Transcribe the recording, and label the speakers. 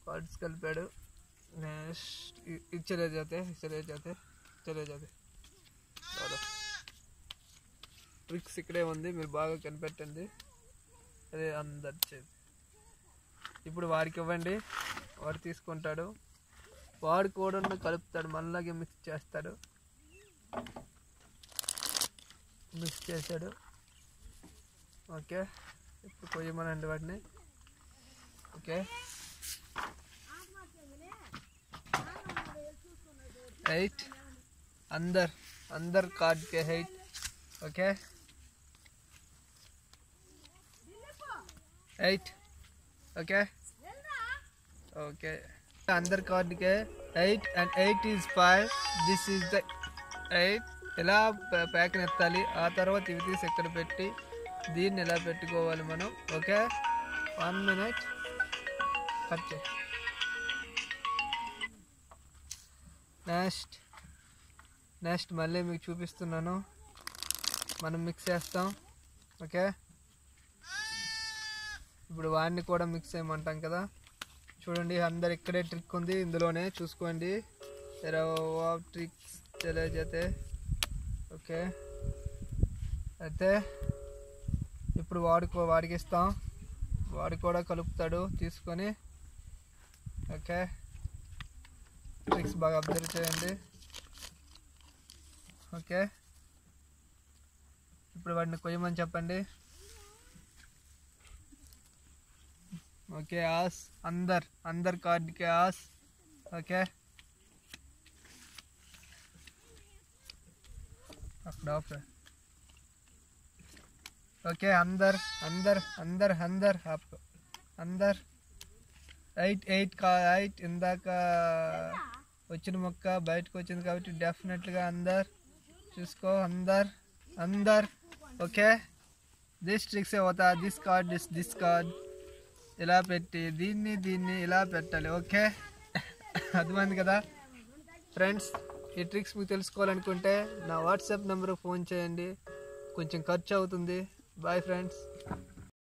Speaker 1: cards కలిపాడు next ఇచ్చలే జాతే ఇచ్చలే జాతే చలే జాతే చాలు ట్రిక్స్ ఇక్కడే ఉంది మీరు బాగా కనిపెట్టండి అదే అందరు చేతి ఇప్పుడు వాడికి ఇవ్వండి వాడు తీసుకుంటాడు వాడు కూడా కలుపుతాడు మళ్ళాగే మిక్స్ చేస్తాడు మిక్స్ చేశాడు ఓకే ఇప్పుడు కొయ్యమనండి వాటిని ఓకే ఎయిట్ अंदर अंदर काट के height okay eight okay okay अंदर काट के eight and eight is five this is the eight ఇలా ప్యాక్ని ఎత్తాలి ఆ తర్వాత ఇవి తీసి ఎక్కడ పెట్టి దీన్ని ఎలా పెట్టుకోవాలి మనం ఓకే వన్ మినిట్ కట్ చే నెక్స్ట్ నెక్స్ట్ మళ్ళీ మీకు చూపిస్తున్నాను మనం మిక్స్ చేస్తాం ఓకే ఇప్పుడు వాడిని కూడా మిక్స్ చేయమంటాం కదా చూడండి అందరు ఇక్కడే ట్రిక్ ఉంది ఇందులోనే చూసుకోండి ట్రిక్స్ తెలియజేతే ఓకే అయితే ఇప్పుడు వాడుకో వాడికి ఇస్తాం వాడు కూడా కలుపుతాడు తీసుకొని ఓకే ట్రిక్స్ బాగా అబ్జర్వ్ చేయండి ఓకే ఇప్పుడు వాడిని కొయ్యమని చెప్పండి ఓకే ఆస్ అందర్ అందర్ కార్డ్కి ఆస్ ఓకే అక్కడ ఆఫ్ ఓకే అందర్ అందర్ అందర్ అందర్ అప్ అందర్ ఎయిట్ ఎయిట్ కా ఎయిట్ ఇందాక వచ్చిన మొక్క బయటకు వచ్చింది కాబట్టి డెఫినెట్గా అందర్ చూసుకో అందర్ అందర్ ఓకే దిస్ ట్రిక్స్ అవుతా this card this this card ఇలా పెట్టి దీన్ని దీన్ని ఇలా పెట్టాలి ఓకే అర్థమైంది కదా ఫ్రెండ్స్ ఈ ట్రిక్స్ మీకు తెలుసుకోవాలనుకుంటే నా వాట్సాప్ నెంబర్కి ఫోన్ చేయండి కొంచెం ఖర్చు అవుతుంది బాయ్ ఫ్రెండ్స్